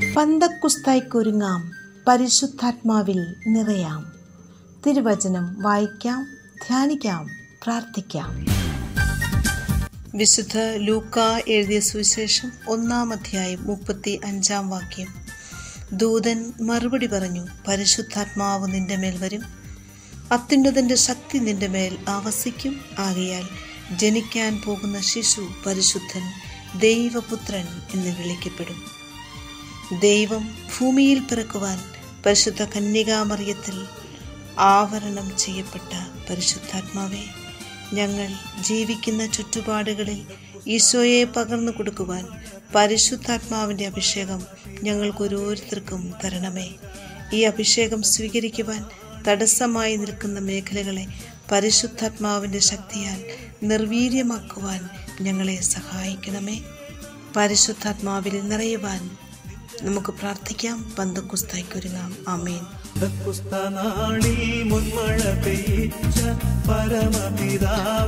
പന്തക്കുസ്തായ്ക്കൊരുങ്ങാം പരിശുദ്ധാത്മാവിൽ നിറയാം തിരുവചനം വായിക്കാം ധ്യാനിക്കാം പ്രാർത്ഥിക്കാം വിശുദ്ധ ലൂക്ക എഴുതിയ സുവിശേഷം ഒന്നാം അധ്യായം മുപ്പത്തി അഞ്ചാം വാക്യം ദൂതൻ മറുപടി പറഞ്ഞു പരിശുദ്ധാത്മാവ് നിന്റെ മേൽ വരും അത്യുന്നതന്റെ ശക്തി നിന്റെ മേൽ ആവസിക്കും ആകയാൽ ജനിക്കാൻ പോകുന്ന ശിശു പരിശുദ്ധൻ ദൈവപുത്രൻ എന്ന് വിളിക്കപ്പെടും ദൈവം ഭൂമിയിൽ പിറക്കുവാൻ പരിശുദ്ധ കന്യകാമറിയത്തിൽ ആവരണം ചെയ്യപ്പെട്ട പരിശുദ്ധാത്മാവെ ഞങ്ങൾ ജീവിക്കുന്ന ചുറ്റുപാടുകളിൽ ഈശോയെ പകർന്നു കൊടുക്കുവാൻ പരിശുദ്ധാത്മാവിൻ്റെ അഭിഷേകം ഞങ്ങൾക്ക് ഓരോരുത്തർക്കും തരണമേ ഈ അഭിഷേകം സ്വീകരിക്കുവാൻ തടസ്സമായി നിൽക്കുന്ന മേഖലകളെ പരിശുദ്ധാത്മാവിൻ്റെ ശക്തിയാൽ നിർവീര്യമാക്കുവാൻ ഞങ്ങളെ സഹായിക്കണമേ പരിശുദ്ധാത്മാവിൽ നിറയുവാൻ നമുക്ക് പ്രാർത്ഥിക്കാം പന്തക്കുസ്തായ്ക്കൊരുങ്ങാം ആമേൻ നാളിൽ മുൻമഴ പെയ്ച്ച പരമപിതാ